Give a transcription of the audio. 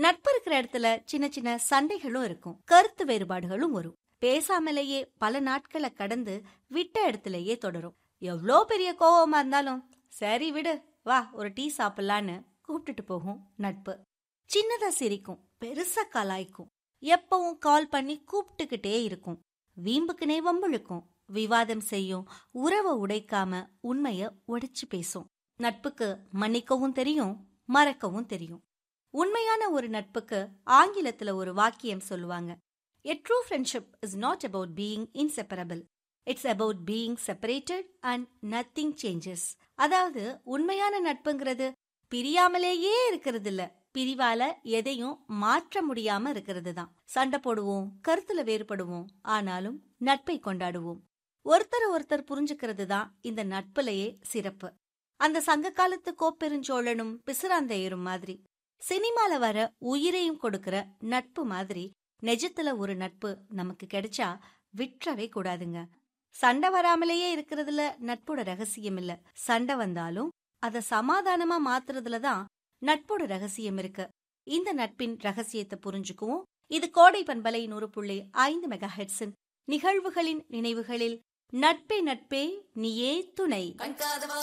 நட்பு இருக்கிற இடத்துல சின்ன சின்ன சண்டைகளும் இருக்கும் கருத்து வேறுபாடுகளும் வரும் பேசாமலேயே பல நாட்களை கடந்து விட்ட இடத்துலயே தொடரும் எவ்வளோ பெரிய கோவமா இருந்தாலும் சரி விடு வா ஒரு டீ சாப்பிடலான்னு கூப்பிட்டுட்டு போகும் நட்பு சின்னதா சிரிக்கும் பெருசா கலாய்க்கும் எப்பவும் கால் பண்ணி கூப்பிட்டுக்கிட்டே இருக்கும் வீம்புக்குனே வம்பிழுக்கும் விவாதம் செய்யும் உறவை உடைக்காம உண்மைய உடைச்சு பேசும் நட்புக்கு மன்னிக்கவும் தெரியும் மறக்கவும் தெரியும் உண்மையான ஒரு நட்புக்கு ஆங்கிலத்துல ஒரு வாக்கியம் சொல்லுவாங்க a true friendship is not about being inseparable it's about being separated and nothing changes அதாவது உண்மையான நட்புங்கிறது பிரியாமலேயே இருக்கிறது இல்ல பிரிவால எதையும் மாற்ற முடியாம இருக்கிறது தான் சண்டை போடுவோம் கருத்துல வேறுபடுவோம் ஆனாலும் நட்பை கொண்டாடுவோம் ஒருத்தர் ஒருத்தர் புரிஞ்சுக்கிறது தான் இந்த நட்புலயே சிறப்பு அந்த சங்க காலத்து கோப்பெருஞ்சோழனும் பிசுராந்தையரும் மாதிரி சினிமால வர உயிரையும் கொடுக்கிற நட்பு மாதிரி நெஜத்துல ஒரு நட்பு நமக்கு கிடைச்சா விட்டுறவே கூடாதுங்க சண்டை வராமலேயே இருக்கிறதுல நட்போட ரகசியம் இல்ல சண்டை வந்தாலும் அத சமாதானமா மாத்துறதுல தான் நட்போட ரகசியம் இருக்கு இந்த நட்பின் ரகசியத்தை புரிஞ்சுக்குவோம் இது கோடை பண்பலை நூறு புள்ளி ஐந்து மெகா ஹெட்ஸின் நிகழ்வுகளின் நினைவுகளில் நட்பே நட்பே நீயே துணை